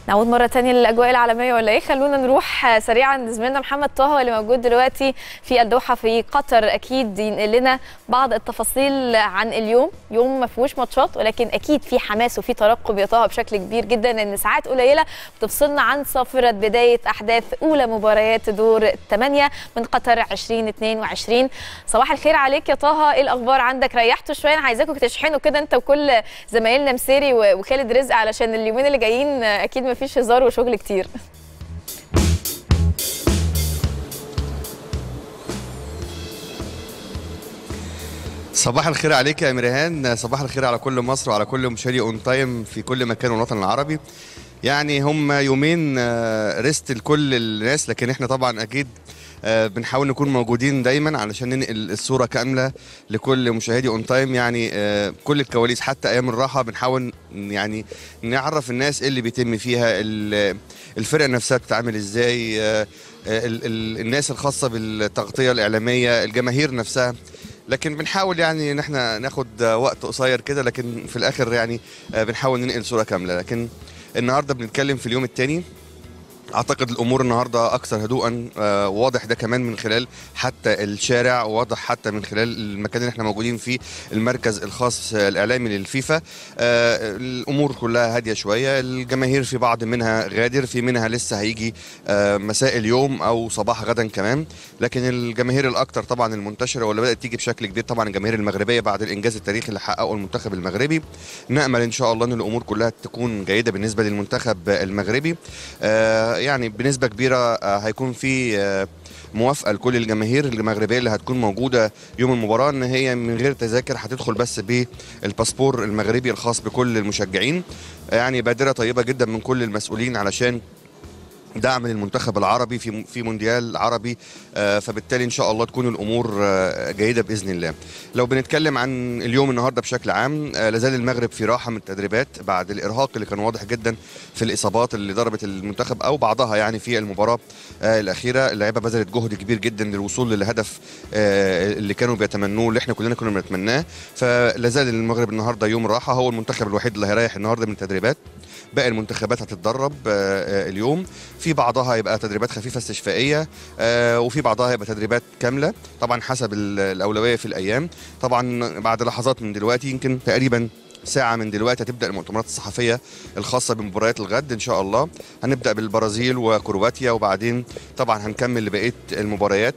نعود مرة تانية للأجواء العالمية ولا إيه؟ خلونا نروح سريعا لزميلنا محمد طه اللي موجود دلوقتي في الدوحة في قطر أكيد ينقل لنا بعض التفاصيل عن اليوم، يوم ما فيهوش ماتشات ولكن أكيد في حماس وفي ترقب يا طه بشكل كبير جدا إن ساعات قليلة بتفصلنا عن صافرة بداية أحداث أولى مباريات دور الثمانية من قطر 2022 صباح الخير عليك يا طه إيه الأخبار عندك؟ ريحتوا شوية أنا عايزاكم تشحنوا كده أنت وكل زمايلنا مسيري وخالد رزق علشان اليومين اللي جايين أكيد ما فيش هزار وشغل كتير صباح الخير عليك يا مريهان صباح الخير على كل مصر وعلى كل مشاهدي اون تايم في كل مكان والوطن العربي يعني هم يومين ريست لكل الناس لكن احنا طبعا اكيد بنحاول نكون موجودين دايما علشان ننقل الصوره كامله لكل مشاهدي اون تايم يعني كل الكواليس حتى ايام الراحه بنحاول يعني نعرف الناس ايه اللي بيتم فيها الفرقه نفسها بتتعامل ازاي الناس الخاصه بالتغطيه الاعلاميه الجماهير نفسها لكن بنحاول يعني ان احنا ناخد وقت قصير كده لكن في الاخر يعني بنحاول ننقل صوره كامله لكن النهارده بنتكلم في اليوم الثاني اعتقد الامور النهارده اكثر هدوءا آه واضح ده كمان من خلال حتى الشارع واضح حتى من خلال المكان اللي احنا موجودين فيه المركز الخاص الاعلامي للفيفا آه الامور كلها هاديه شويه الجماهير في بعض منها غادر في منها لسه هيجي آه مساء اليوم او صباح غدا كمان لكن الجماهير الاكثر طبعا المنتشره واللي بدات تيجي بشكل كبير طبعا الجماهير المغربيه بعد الانجاز التاريخي اللي حققه المنتخب المغربي نامل ان شاء الله ان الامور كلها تكون جيده بالنسبه للمنتخب المغربي يعني بنسبه كبيره هيكون في موافقه لكل الجماهير المغربيه اللي هتكون موجوده يوم المباراه ان هي من غير تذاكر هتدخل بس بالباسبور المغربي الخاص بكل المشجعين يعني بادره طيبه جدا من كل المسؤولين علشان دعم للمنتخب العربي في في مونديال عربي فبالتالي ان شاء الله تكون الامور جيده باذن الله. لو بنتكلم عن اليوم النهارده بشكل عام لازال المغرب في راحه من التدريبات بعد الارهاق اللي كان واضح جدا في الاصابات اللي ضربت المنتخب او بعضها يعني في المباراه الاخيره اللعيبه بذلت جهد كبير جدا للوصول للهدف اللي كانوا بيتمنوه اللي احنا كلنا كنا بنتمناه فلازال المغرب النهارده يوم راحه هو المنتخب الوحيد اللي هيريح النهارده من التدريبات باقي المنتخبات هتتدرب اليوم في بعضها هيبقى تدريبات خفيفه استشفائيه وفي بعضها هيبقى تدريبات كامله طبعا حسب الاولويه في الايام طبعا بعد لحظات من دلوقتي يمكن تقريبا ساعة من دلوقتي هتبدأ المؤتمرات الصحفية الخاصة بمباريات الغد إن شاء الله هنبدأ بالبرازيل وكرواتيا وبعدين طبعا هنكمل لبقية المباريات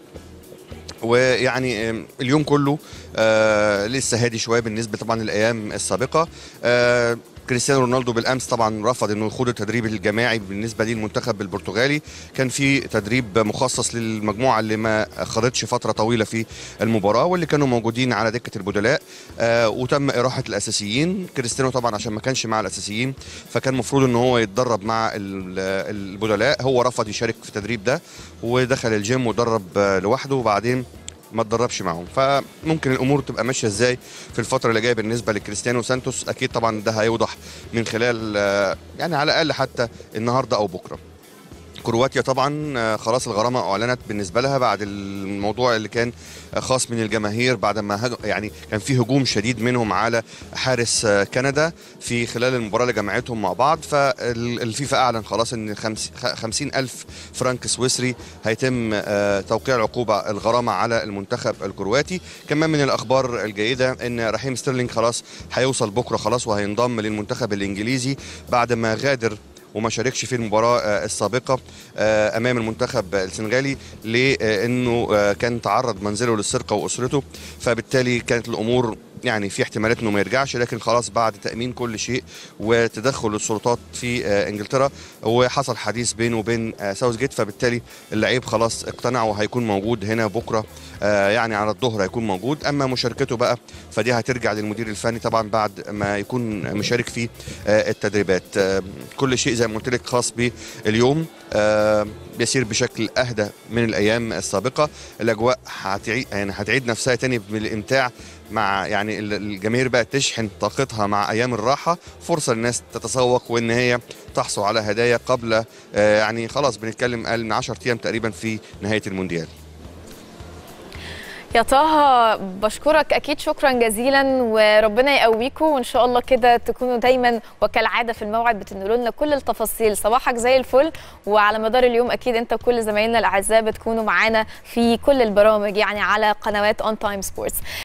ويعني اليوم كله آه لسه هادي شويه بالنسبه طبعا للايام السابقه آه كريستيانو رونالدو بالامس طبعا رفض انه يخوض التدريب الجماعي بالنسبه للمنتخب البرتغالي كان في تدريب مخصص للمجموعه اللي ما خاضتش فتره طويله في المباراه واللي كانوا موجودين على دكه البدلاء آه وتم اراحه الاساسيين كريستيانو طبعا عشان ما كانش مع الاساسيين فكان المفروض ان هو يتدرب مع البدلاء هو رفض يشارك في التدريب ده ودخل الجيم ودرب لوحده وبعدين ما اتدربش معاهم فممكن الامور تبقى ماشيه ازاي في الفتره اللي جايه بالنسبه لكريستيانو سانتوس اكيد طبعا ده هيوضح من خلال يعني على الاقل حتى النهارده او بكره كرواتيا طبعا خلاص الغرامه اعلنت بالنسبه لها بعد الموضوع اللي كان خاص من الجماهير بعد ما يعني كان في هجوم شديد منهم على حارس كندا في خلال المباراه اللي جمعتهم مع بعض فالفيفا اعلن خلاص ان 50 الف فرنك سويسري هيتم توقيع العقوبه الغرامه على المنتخب الكرواتي كمان من الاخبار الجيده ان رحيم ستيرلينج خلاص هيوصل بكره خلاص وهينضم للمنتخب الانجليزي بعد ما غادر وما شاركش في المباراه السابقه امام المنتخب السنغالي لانه كان تعرض منزله للسرقه واسرته فبالتالي كانت الامور يعني في احتمالات انه ما يرجعش لكن خلاص بعد تامين كل شيء وتدخل السلطات في انجلترا وحصل حديث بينه وبين ساوث جيت فبالتالي اللعيب خلاص اقتنع وهيكون موجود هنا بكره يعني على الظهر هيكون موجود اما مشاركته بقى فدي هترجع للمدير الفني طبعا بعد ما يكون مشارك في التدريبات كل شيء زي ما قلت لك خاص باليوم بيسير بشكل اهدى من الايام السابقه الاجواء هتعيد يعني هتعيد نفسها تاني بالامتاع مع يعني الجماهير بقى تشحن طاقتها مع ايام الراحه فرصه للناس تتسوق وان هي تحصل على هدايا قبل يعني خلاص بنتكلم اقل من 10 ايام تقريبا في نهايه المونديال يا طه بشكرك اكيد شكرا جزيلا وربنا يقويكم وان شاء الله كده تكونوا دايما وكالعاده في الموعد بتنقلوا لنا كل التفاصيل صباحك زي الفل وعلى مدار اليوم اكيد انت وكل زمايلنا الاعزاء بتكونوا معانا في كل البرامج يعني على قنوات اون تايم سبورتس